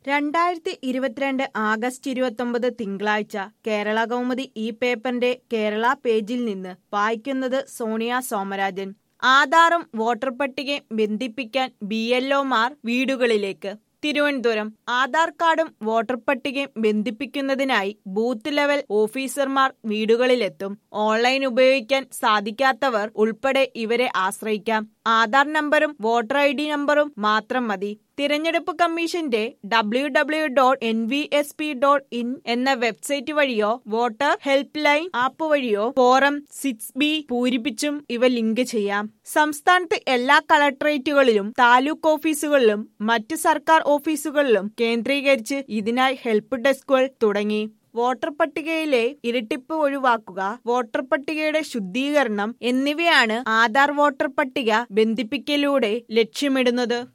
രണ്ടായിരത്തി ഇരുപത്തിരണ്ട് ആഗസ്റ്റ് ഇരുപത്തൊമ്പത് തിങ്കളാഴ്ച കേരള കൗമുദി ഈ പേപ്പറിന്റെ കേരള പേജിൽ നിന്ന് വായിക്കുന്നത് സോണിയ സോമരാജൻ ആധാറും വോട്ടർ പട്ടികയും ബന്ധിപ്പിക്കാൻ ബി എൽഒമാർ വീടുകളിലേക്ക് തിരുവനന്തപുരം ആധാർ കാർഡും വോട്ടർ പട്ടികയും ബന്ധിപ്പിക്കുന്നതിനായി ബൂത്ത് ലെവൽ ഓഫീസർമാർ വീടുകളിലെത്തും ഓൺലൈൻ ഉപയോഗിക്കാൻ സാധിക്കാത്തവർ ഉൾപ്പെടെ ഇവരെ ആശ്രയിക്കാം ആധാർ നമ്പറും വോട്ടർ ഐ ഡി നമ്പറും മാത്രം മതി തിരഞ്ഞെടുപ്പ് കമ്മീഷന്റെ W W dot N V S P dot in എന്ന വെബ്സൈറ്റ് വഴിയോ വോട്ടർ ഹെൽപ്പ് ലൈൻ ആപ്പ് വഴിയോ ഫോറം സിക്സ് ബി പൂരിപ്പിച്ചും ഇവ ലിങ്ക് ചെയ്യാം സംസ്ഥാനത്ത് എല്ലാ കളക്ടറേറ്റുകളിലും താലൂക്ക് ഓഫീസുകളിലും മറ്റ് സർക്കാർ ഓഫീസുകളിലും കേന്ദ്രീകരിച്ച് ഇതിനായി ഹെൽപ്പ് ഡെസ്കുകൾ തുടങ്ങി വോട്ടർ പട്ടികയിലെ ഇരട്ടിപ്പ് ഒഴിവാക്കുക വോട്ടർ പട്ടികയുടെ ശുദ്ധീകരണം എന്നിവയാണ് ആധാർ വോട്ടർ പട്ടിക ബന്ധിപ്പിക്കലൂടെ ലക്ഷ്യമിടുന്നത്